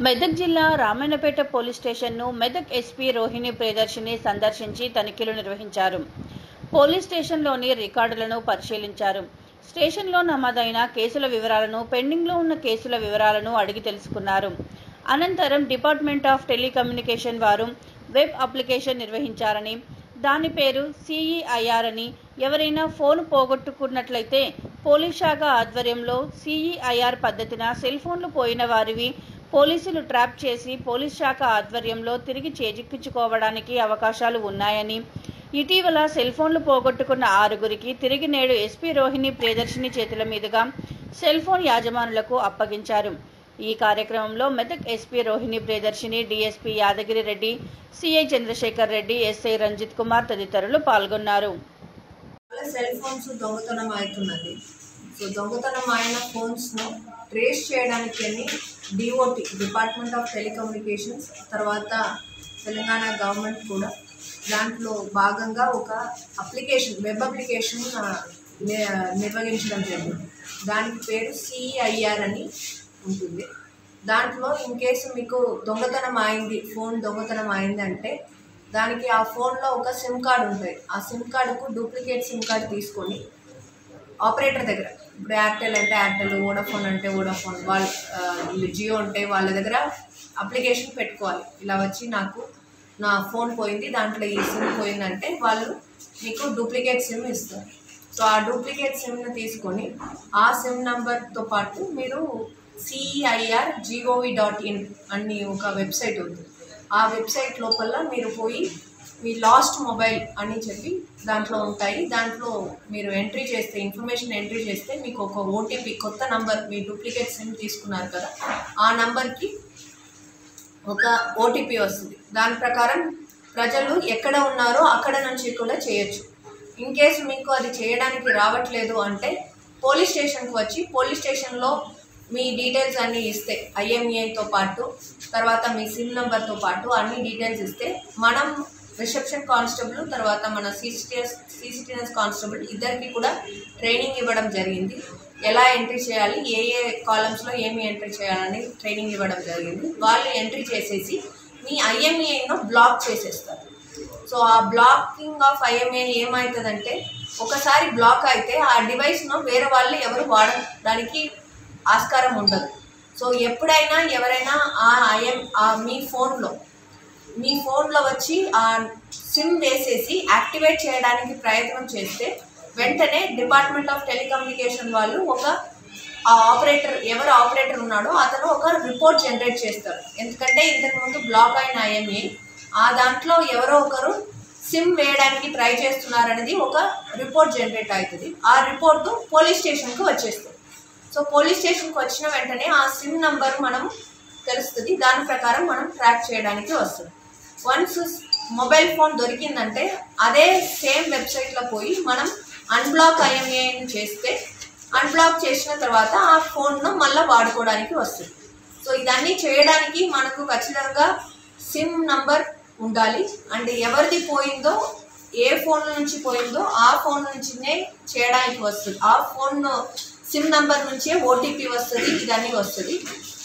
మెదక్ జిల్లా రామాయణపేట పోలీస్ స్టేషన్ను మెదక్ ఎస్పీ రోహిణి ప్రియదర్శిని సందర్శించి తనిఖీలు నిర్వహించారు పోలీస్ స్టేషన్లోని రికార్డులను పరిశీలించారు స్టేషన్లో నమోదైన కేసుల వివరాలను పెండింగ్లో ఉన్న కేసుల వివరాలను అడిగి తెలుసుకున్నారు అనంతరం డిపార్ట్మెంట్ ఆఫ్ టెలికమ్యూనికేషన్ వారు వెబ్ అప్లికేషన్ నిర్వహించారని దాని పేరు సిఈఐఆర్ అని ఎవరైనా ఫోన్ పోగొట్టుకున్నట్లయితే పోలీస్ శాఖ ఆధ్వర్యంలో సిఈఐఆర్ పద్ధతిన సెల్ ఫోన్లు పోయిన వారివి పోలీసులు ట్రాప్ చేసి పోలీస్ శాఖ ఆధ్వర్యంలో తిరిగి చేజిక్కించుకోవడానికి అవకాశాలు ఉన్నాయని ఇటీవల సెల్ ఫోన్లు పోగొట్టుకున్న ఆరుగురికి తిరిగి నేడు ఎస్పీ రోహిణి ప్రియదర్శిని చేతుల మీదుగా సెల్ ఫోన్ యాజమానులకు అప్పగించారు ఈ కార్యక్రమంలో Medak SP Rohini Priyadarshini DSP Yadagiri Reddy CI Chandrashekar Reddy SI Ranjith Kumar తదితరులు పాల్గొన్నారు చాలా సెల్ ఫోన్స్ దొంగతనం అవుతున్నది సో దొంగతనం అయిన ఫోన్స్ను ట్రేస్ చేయడానికి అని డిఓటి డిపార్ట్మెంట్ ఆఫ్ టెలికమ్యూనికేషన్స్ తర్వాత తెలంగాణ గవర్నమెంట్ కూడా దాంట్లో భాగంగా ఒక అప్లికేషన్ వెబ్ అప్లికేషన్ ఆ, ని- నిర్వహించడం జరిగింది దానికి పేరు సిఐఆర్ అని ఉంటుంది దాంట్లో ఇన్ కేసు మీకు దొంగతనం అయింది ఫోన్ దొంగతనం అయిందంటే దానికి ఆ ఫోన్లో ఒక సిమ్ కార్డ్ ఉంటుంది ఆ సిమ్ కార్డుకు డూప్లికేట్ సిమ్ కార్డ్ తీసుకొని ఆపరేటర్ దగ్గర ఇప్పుడు ఎయిర్టెల్ అంటే ఎయిర్టెల్ వోడాఫోన్ అంటే వోడాఫోన్ వాళ్ళ ఆ, జియో అంటే వాళ్ళ దగ్గర అప్లికేషన్ పెట్టుకోవాలి ఇలా వచ్చి నాకు నా ఫోన్ పోయింది దాంట్లో ఈ సిమ్ పోయిందంటే వాళ్ళు మీకు డూప్లికేట్ సిమ్ ఇస్తారు సో ఆ డూప్లికేట్ సిమ్ని తీసుకొని ఆ సిమ్ నెంబర్తో పాటు మీరు సిఈఐఆర్ జిఓవి డాట్ ఇన్ అని ఒక వెబ్సైట్ ఉంది ఆ వెబ్సైట్ లోపల మీరు పోయి మీ లాస్ట్ మొబైల్ అని చెప్పి దాంట్లో ఉంటాయి దాంట్లో మీరు ఎంట్రీ చేస్తే ఇన్ఫర్మేషన్ ఎంట్రీ చేస్తే మీకు ఒక ఓటీపీ కొత్త నంబర్ మీ డూప్లికేట్ సిమ్ తీసుకున్నారు కదా ఆ నంబర్కి ఒక ఓటీపీ వస్తుంది దాని ప్రకారం ప్రజలు ఎక్కడ ఉన్నారో అక్కడ నుంచి కూడా చేయొచ్చు ఇన్ కేసు మీకు అది చేయడానికి రావట్లేదు అంటే పోలీస్ స్టేషన్కి వచ్చి పోలీస్ స్టేషన్లో మీ డీటెయిల్స్ అన్నీ ఇస్తే ఐఎంఈఐతో పాటు తర్వాత మీ సిమ్ నెంబర్తో పాటు అన్ని డీటెయిల్స్ ఇస్తే మనం రిసెప్షన్ కానిస్టేబుల్ తర్వాత మన సీసీటీఎస్ సీసీటీఎస్ కానిస్టేబుల్ ఇద్దరికి కూడా ట్రైనింగ్ ఇవ్వడం జరిగింది ఎలా ఎంట్రీ చేయాలి ఏ ఏ కాలమ్స్లో ఏమి ఎంట్రీ చేయాలని ట్రైనింగ్ ఇవ్వడం జరిగింది వాళ్ళు ఎంట్రీ చేసేసి మీ ఐఎంఈఐను బ్లాక్ చేసేస్తారు సో ఆ బ్లాకింగ్ ఆఫ్ ఐఎంఏ ఏమవుతుందంటే ఒకసారి బ్లాక్ అయితే ఆ డివైస్ను వేరే వాళ్ళు ఎవరు వాడడానికి ఆస్కారం ఉండదు సో ఎప్పుడైనా ఎవరైనా ఆ ఐఎం ఆ మీ ఫోన్లో మీ ఫోన్లో వచ్చి ఆ సిమ్ వేసేసి యాక్టివేట్ చేయడానికి ప్రయత్నం చేస్తే వెంటనే డిపార్ట్మెంట్ ఆఫ్ టెలికమ్యూనికేషన్ వాళ్ళు ఒక ఆ ఆపరేటర్ ఎవరు ఆపరేటర్ ఉన్నాడో అతను ఒక రిపోర్ట్ జనరేట్ చేస్తారు ఎందుకంటే ఇంతకుముందు బ్లాక్ అయిన ఐఎంఏ ఆ దాంట్లో ఎవరో ఒకరు సిమ్ వేయడానికి ట్రై చేస్తున్నారనేది ఒక రిపోర్ట్ జనరేట్ అవుతుంది ఆ రిపోర్టు పోలీస్ స్టేషన్కి వచ్చేస్తుంది సో పోలీస్ స్టేషన్కి వచ్చిన వెంటనే ఆ సిమ్ నంబర్ మనం తెలుస్తుంది దాని ప్రకారం మనం ట్రాక్ చేయడానికి వస్తుంది వన్స్ మొబైల్ ఫోన్ దొరికిందంటే అదే సేమ్ వెబ్సైట్లో పోయి మనం అన్బ్లాక్ ఐఎంఏని చేస్తే అన్బ్లాక్ చేసిన తర్వాత ఆ ఫోన్ను మళ్ళీ వాడుకోవడానికి వస్తుంది సో ఇదన్నీ చేయడానికి మనకు ఖచ్చితంగా సిమ్ నంబర్ ఉండాలి అండ్ ఎవరిది పోయిందో ఏ ఫోన్ నుంచి పోయిందో ఆ ఫోన్ నుంచినే చేయడానికి వస్తుంది ఆ ఫోన్ సిమ్ నంబర్ నుంచే ఓటీపీ వస్తుంది ఇదన్నీ వస్తుంది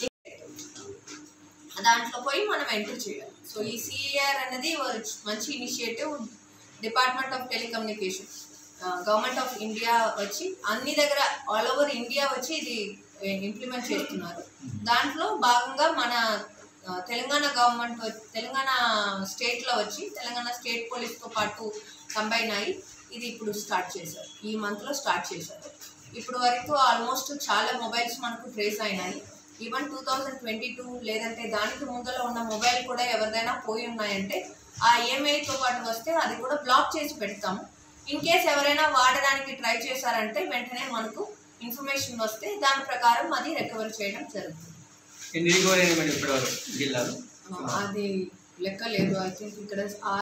దాంట్లో పోయి మనం ఎంట్రీ చేయాలి సో ఈ సిఏఆర్ అనేది ఒక మంచి initiative department of telecommunication government of India వచ్చి అన్ని దగ్గర ఆల్ ఓవర్ ఇండియా వచ్చి ఇది ఇంప్లిమెంట్ చేస్తున్నారు దాంట్లో భాగంగా మన ఆ, తెలంగాణ గవర్నమెంట్ వ- తెలంగాణ స్టేట్లో వచ్చి తెలంగాణ స్టేట్ పోలీస్తో పాటు కంబైన్ అయ్యి ఇది ఇప్పుడు స్టార్ట్ చేశారు ఈ మంత్లో స్టార్ట్ చేశారు ఇప్పుడు వరకు ఆల్మోస్ట్ చాలా మొబైల్స్ మనకు ట్రేస్ అయినాయి even two thousand twenty two లేదంటే దానికి ముందర ఉన్న మొబైల్ కూడా ఎవరిదైనా పోయి ఉన్నాయంటే ఆ ఈఎంఐతో పాటు వస్తే అది కూడా బ్లాక్ చేసి పెడతాము ఇన్ కేస్ ఎవరైనా వాడడానికి ట్రై చేశారంటే వెంటనే మనకు ఇన్ఫర్మేషన్ వస్తే దాని ప్రకారం అది రికవర్ చేయడం జరుగుతుంది ఎన్ని రికవరీ అయినాయి మేడం ఇప్పటివరకు జిల్లాలో అది లెక్క లేదు ఐ థింక్ ఇక్కడ